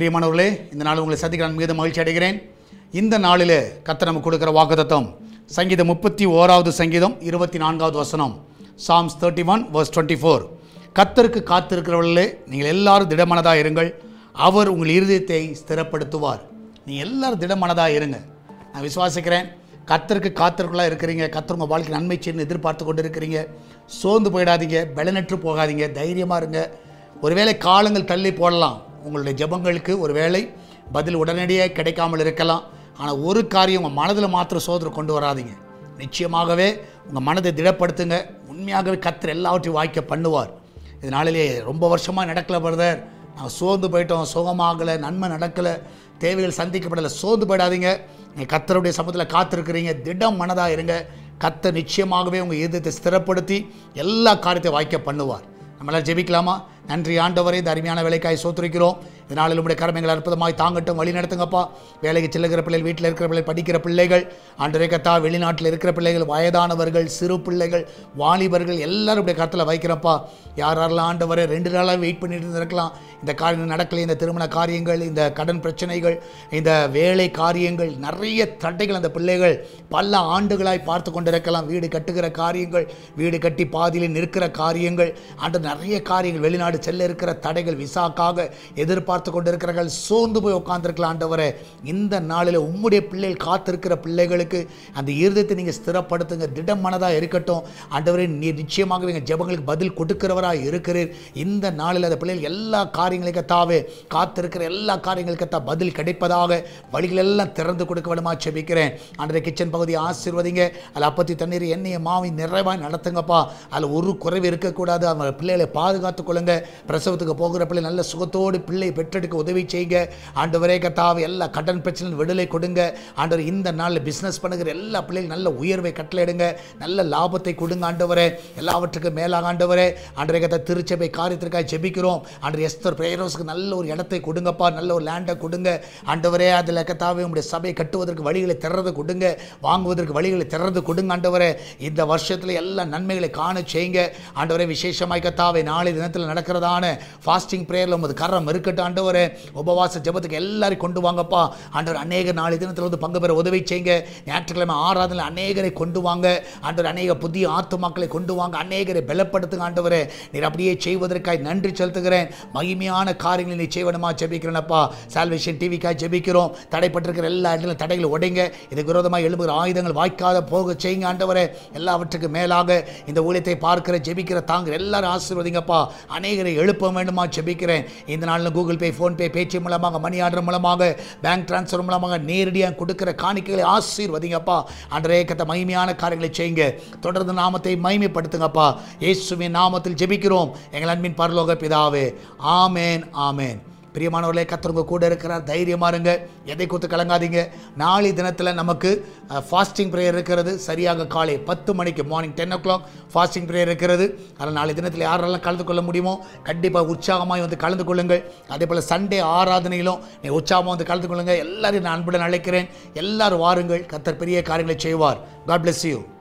பிரியமானவர்களே இந்த நாள் உங்களை சந்திக்க நான் மிகுந்த மகிழ்ச்சி அடைகிறேன் இந்த நாளில் கர்த்தர் நமக்கு கொடுக்குற வாக்குத்தத்தம் சங்கீதம் முப்பத்தி ஓராவது சங்கீதம் இருபத்தி நான்காவது வசனம் Psalms thirty one verse twenty four கத்தருக்கு காத்திருக்கிறவர்களே நீங்கள் எல்லாரும் திடமனதாக இருங்கள் அவர் உங்கள் இருதயத்தை ஸ்திரப்படுத்துவார் நீங்கள் எல்லாரும் திடமனதாக இருங்க நான் விசுவாசிக்கிறேன் கத்தருக்கு காத்திருக்கலாக இருக்கிறீங்க கத்தர் உங்கள் வாழ்க்கை நன்மை செய்யணும்னு எதிர்பார்த்து கொண்டு இருக்கிறீங்க சோர்ந்து போயிடாதீங்க பலனற்று போகாதீங்க தைரியமாக இருங்க ஒருவேளை காலங்கள் தள்ளி போடலாம் உங்களுடைய ஜெபங்களுக்கு ஒருவேளை பதில் உடனடியாக கிடைக்காமல் இருக்கலாம் ஆனால் ஒரு காரியம் உங்கள் மனதில் மாத்திரம் சோதனை கொண்டு வராதீங்க நிச்சயமாகவே உங்கள் மனதை திடப்படுத்துங்க உண்மையாகவே கத்தர் எல்லாவற்றையும் வாய்க்க பண்ணுவார் இதனாலேயே ரொம்ப வருஷமாக நடக்கல பிரதர் நான் சோர்ந்து போயிட்டோம் சுகமாகலை நன்மை நடக்கலை தேவைகள் சந்திக்கப்படலை சோர்ந்து போயிடாதீங்க நீங்கள் கத்தருடைய சமூகத்தில் காத்திருக்கிறீங்க திடம் மனதாக இருங்க கத்தர் நிச்சயமாகவே உங்கள் இதயத்தை ஸ்திரப்படுத்தி எல்லா காரியத்தையும் வாய்க்க பண்ணுவார் நம்மளால் ஜெபிக்கலாமா நன்றி ஆண்டவரே இந்த அருமையான வேலைக்காய் சோத்துரைக்கிறோம் இதனால் உங்களுடைய கடமைகள் அற்புதமாய் தாங்கட்டும் வழி நடத்துங்கப்பா வேலைக்கு செல்லுகிற பிள்ளைகள் வீட்டில் இருக்கிற பிள்ளைகள் படிக்கிற பிள்ளைகள் ஆண்டரே கத்தா வெளிநாட்டில் இருக்கிற பிள்ளைகள் வயதானவர்கள் சிறு பிள்ளைகள் வாலிபர்கள் எல்லாரும் இப்படி கருத்தில் வைக்கிறப்பா யார் யாரெல்லாம் ஆண்டவரை ரெண்டு நாளாக வெயிட் பண்ணிட்டு இருந்திருக்கலாம் இந்த காரியம் நடக்கல இந்த திருமண காரியங்கள் இந்த கடன் பிரச்சனைகள் இந்த வேலை காரியங்கள் நிறைய தடைகள் அந்த பிள்ளைகள் பல ஆண்டுகளாய் பார்த்து கொண்டிருக்கலாம் வீடு கட்டுகிற காரியங்கள் வீடு கட்டி பாதியில் நிற்கிற காரியங்கள் ஆண்டு நிறைய காரியங்கள் வெளிநாடு செல்ல இருக்கிற தடைகள் விசாக்காக எதிர்பார்த்து கொண்டிருக்கிறார்கள் சோர்ந்து போய் உட்கார்ந்துருக்கலாம் ஆண்டவரே இந்த நாளில் உம்முடைய பிள்ளைகள் காத்திருக்கிற பிள்ளைகளுக்கு அந்த இருதயத்தை நீங்கள் ஸ்திரப்படுத்துங்க திடம் மனதாக இருக்கட்டும் ஆண்டவரே நீ நிச்சயமாக எங்கள் ஜெபங்களுக்கு பதில் கொடுக்கிறவராக இருக்கிறீர் இந்த நாளில் அந்த பிள்ளைகள் எல்லா காரியங்களுக்கும் தாவே காத்திருக்கிற எல்லா காரியங்களுக்கும் தா பதில் கிடைப்பதாக வழிகள் எல்லாம் திறந்து கொடுக்க வேணுமா செபிக்கிறேன் ஆண்டரை கிச்சன் பகுதியை ஆசீர்வதிங்க அதில் அப்பத்தி தண்ணீர் எண்ணெயை மாவி நிறைவாக நடத்துங்கப்பா அதில் ஒரு குறைவு இருக்கக்கூடாது அவங்க பிள்ளைகளை பாதுகாத்துக் கொள்ளுங்க பிரசவத்துக்கு போகிற பிள்ளை நல்ல சுகத்தோடு பிள்ளை பெற்றெடுக்க உதவி செய்யுங்க ஆண்டவரே கத்தாவை எல்லா கடன் பிரச்சனை விடுதலை கொடுங்க ஆண்டவர் இந்த நாளில் பிஸ்னஸ் பண்ணுகிற எல்லா பிள்ளைகளும் நல்ல உயர்வை கட்டளையிடுங்க நல்ல லாபத்தை கொடுங்க ஆண்டவரே எல்லாவற்றுக்கும் மேலாக ஆண்டவரே ஆண்டவரே கத்தா திருச்சபை காரியத்திற்காக ஜெபிக்கிறோம் ஆண்டவர் எஸ்தர் பிரேரோஸுக்கு நல்ல ஒரு இடத்தை கொடுங்கப்பா நல்ல ஒரு லேண்டை கொடுங்க ஆண்டவரே அதில் கத்தாவே உங்களுடைய சபையை கட்டுவதற்கு வழிகளை திறந்து கொடுங்க வாங்குவதற்கு வழிகளை திறந்து கொடுங்க ஆண்டவரே இந்த வருஷத்தில் எல்லா நன்மைகளை காண செய்யுங்க ஆண்டவரே விசேஷமாய் கத்தாவே நாளை தினத்தில் நடக்கிறதான ஃபாஸ்டிங் ப்ரேயரில் உமது கரம் இருக்கட்டும் ஆண்டவரே உபவாச ஜெபத்துக்கு எல்லாரையும் கொண்டு வாங்கப்பா ஆண்டவர் அநேக நாளை தினத்தில் வந்து பங்கு பெற உதவி செய்யுங்க ஞாயிற்றுக்கிழமை ஆராதனை அநேகரை கொண்டு வாங்க ஆண்டவர் அநேக புதிய ஆத்துமாக்களை கொண்டு வாங்க அநேகரை பலப்படுத்துங்க ஆண்டவரே நீர் அப்படியே செய்வதற்காய் நன்றி செலுத்துகிறேன் மகிமையான காரியங்களை நீ செய்வனமா ஜெபிக்கிறேனப்பா சால்வேஷன் டிவிக்காய் ஜெபிக்கிறோம் தடைப்பட்டிருக்கிற எல்லா இடங்களும் தடைகளை உடைங்க இதுக்கு விரோதமாக எழுப்புகிற ஆயுதங்கள் வாய்க்காத போக செய்யுங்க ஆண்டவரே எல்லாவற்றுக்கும் மேலாக இந்த ஊழியத்தை பார்க்கிற ஜெபிக்கிற தாங்கிற எல்லாரும் ஆசீர்வதிங்கப்பா அநேகரை எழுப்ப வேண்டுமா ஜெபிக்கிறேன் இந்த நாளில் கூகுள் பே ஃபோன்பே பேச்சு மூலமாக மணி ஆர்டர் மூலமாக பேங்க் டிரான்ஸ்ஃபர் மூலமாக நேரடியாக கொடுக்கிற காணிக்கைகளை ஆசீர்வதிங்கப்பா அன்றே கத்த மகிமையான காரியங்களை செய்யுங்க தொடர்ந்து நாமத்தை மகிமைப்படுத்துங்கப்பா இயேசுவின் நாமத்தில் ஜெபிக்கிறோம் எங்கள் அன்பின் பரலோக பிதாவே ஆமேன் ஆமேன் பிரியமானவர்களே கத்தருங்க கூட இருக்கிறார் தைரியமாக இருங்க எதை கொடுத்து கலங்காதீங்க நாளை தினத்தில் நமக்கு ஃபாஸ்டிங் ப்ரேயர் இருக்கிறது சரியாக காலை பத்து மணிக்கு morning ten o'clock fasting prayer இருக்கிறது அதனால் நாளை தினத்தில் யாரெல்லாம் கலந்து கொள்ள முடியுமோ கண்டிப்பாக உற்சாகமாக வந்து கலந்து கொள்ளுங்கள் அதே போல் சண்டே ஆராதனையிலும் நீ உற்சாகமாக வந்து கலந்து கொள்ளுங்கள் எல்லாரையும் நான் அன்புடன் அழைக்கிறேன் எல்லாரும் வாருங்கள் கத்தர் பெரிய காரியங்களை செய்வார் காட் bless யூ